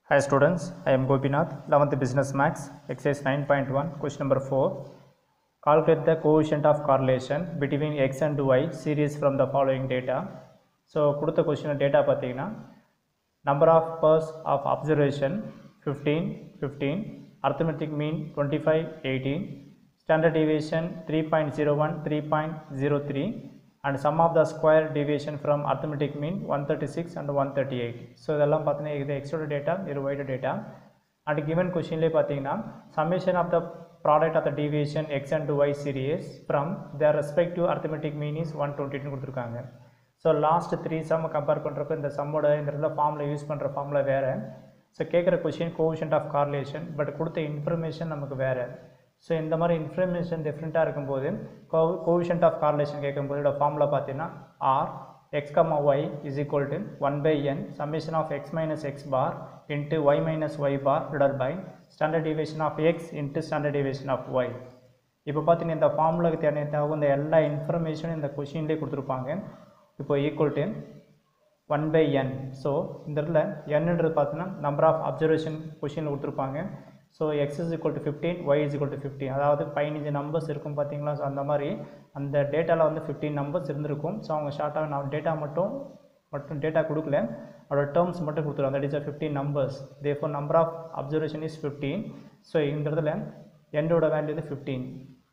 Hi students, I am Gopinath, 11th Business Max, exercise 9.1, question number 4. Calculate the coefficient of correlation between x and y series from the following data. So கொடுத்த question data பார்த்தீங்கன்னா number of pairs of observation fifteen fifteen arithmetic mean twenty five eighteen standard deviation three point zero one three point zero three and sum of the square deviation from arithmetic mean one thirty six and one thirty eight so இதெல்லாம் பார்த்தீங்கன்னா இது எக்ஸோட data இது ஒய்டு data and given கொஷின்லேயே பார்த்தீங்கன்னா summation of the product of the deviation X and Y series from the respective arithmetic mean is one டுவெண்ட்டின்னு கொடுத்துருக்காங்க so last three sum compare பண்ணுறப்ப இந்த சம்மோட இந்த இடத்துல ஃபார்மில் யூஸ் பண்ணுற ஃபார்மில் வேறு ஸோ கேட்குற question coefficient of correlation but கொடுத்த இன்ஃபர்மேஷன் நமக்கு வேறு ஸோ இந்த மாதிரி இன்ஃபர்மேஷன் டிஃப்ரெண்ட்டாக இருக்கும்போது கோ கோவிஷன்ட் ஆஃப் கார்லேஷன் கேட்கும்போது இதோட ஃபார்மில் பார்த்தீங்கன்னா R X comma Y is equal to one by N summation of X minus X bar into Y minus Y bar divide by standard deviation of X into standard deviation of Y இப்போ பார்த்தீங்கன்னா இந்த ஃபார்முலாக்கு தேவையான இந்த எல்லா இன்ஃபர்மேஷனும் இந்த கொஷின்லேயே கொடுத்துருப்பாங்க இப்போ equal to one by N so இந்த இடத்துல என்னன்றது பார்த்தீங்கன்னா நம்பர் ஆஃப் அப்சர்வேஷன் கொஷின் கொடுத்துருப்பாங்க so X is equal to fifteen Y is equal to fifteen அதாவது பதினஞ்சு நம்பர்ஸ் இருக்கும் பார்த்தீங்களா ஸோ அந்த மாதிரி அந்த டேட்டாவில் வந்து ஃபிஃப்டீன் நம்பர்ஸ் இருந்திருக்கும் ஸோ அவங்க ஷார்ட்டாக நான் டேட்டா மட்டும் மட்டும் டேட்டா கொடுக்கல அதோட டேர்ம்ஸ் மட்டும் கொடுத்துருவோம் that is uh fifteen numbers therefore number of observation is fifteen so இந்த இடத்துல என்னோட வேல்யூ வந்து fifteen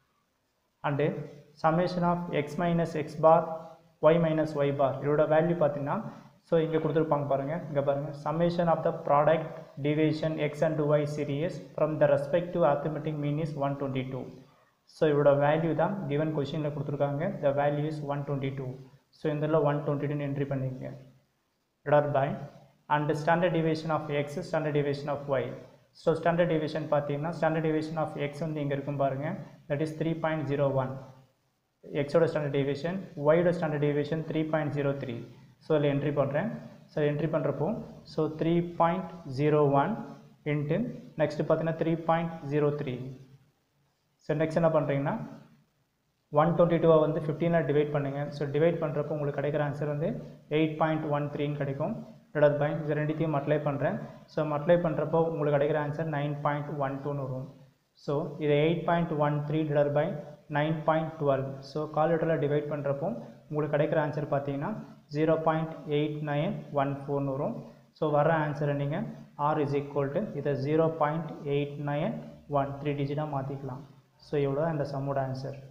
and summation of X minus X bar Y minus Y bar இதோட வேல்யூ பார்த்தீங்கன்னா ஸோ இங்கே கொடுத்துருப்பாங்க பாருங்கள் இங்கே பாருங்கள் summation of the product deviation X and Y series from the respective arithmetic mean is one twenty two so இதோட value தான் given கொஷினில் கொடுத்துருக்காங்க the value is one twenty two so இதில் ஒன் டுவெண்ட்டி டூன்னு என்ட்ரி பண்ணிங்க divide by and standard deviation of X standard deviation of Y so standard deviation பார்த்தீங்கன்னா standard deviation of X வந்து இங்கே இருக்கும் பாருங்கள் that is three point zero one எக்ஸோட standard deviation ஒய்யோட standard deviation three point zero three so இதில் entry பண்ணுறேன் so entry பண்ணுறப்போ so three point zero one into next பார்த்தீங்கன்னா three point zero three so next என்ன பண்ணுறீங்கன்னா one twenty டூவை வந்து ஃபிஃப்டீனாக டிவைட் பண்ணுங்கள் ஸோ டிவைட் பண்ணுறப்போ உங்களுக்கு கிடைக்கிற ஆன்சர் வந்து எயிட் பாயிண்ட் ஒன் த்ரீன்னு கிடைக்கும் டிவைட் பை இது ரெண்டுத்தையும் அப்ளை பண்ணுறேன் ஸோ அப்ளை பண்ணுறப்போ உங்களுக்கு கிடைக்கிற ஆன்சர் நைன் பாயிண்ட் ஒன் டூன்னு வரும் ஸோ இதை eight point one three divide by nine point twelve so கால்குலேட்டரில் டிவைட் பண்ணுறப்போ உங்களுக்கு கிடைக்கிற ஆன்சர் பார்த்தீங்கன்னா zero point eight nine one ஃபோர்னு வரும் ஸோ வர ஆன்சரை நீங்கள் ஆர் இஸ் ஈக்குவல் டு இதை zero point eight nine one three டிஜிட்டாக மாற்றிக்கலாம் ஸோ இவ்வளோ தான் இந்த சம்மோட ஆன்சர்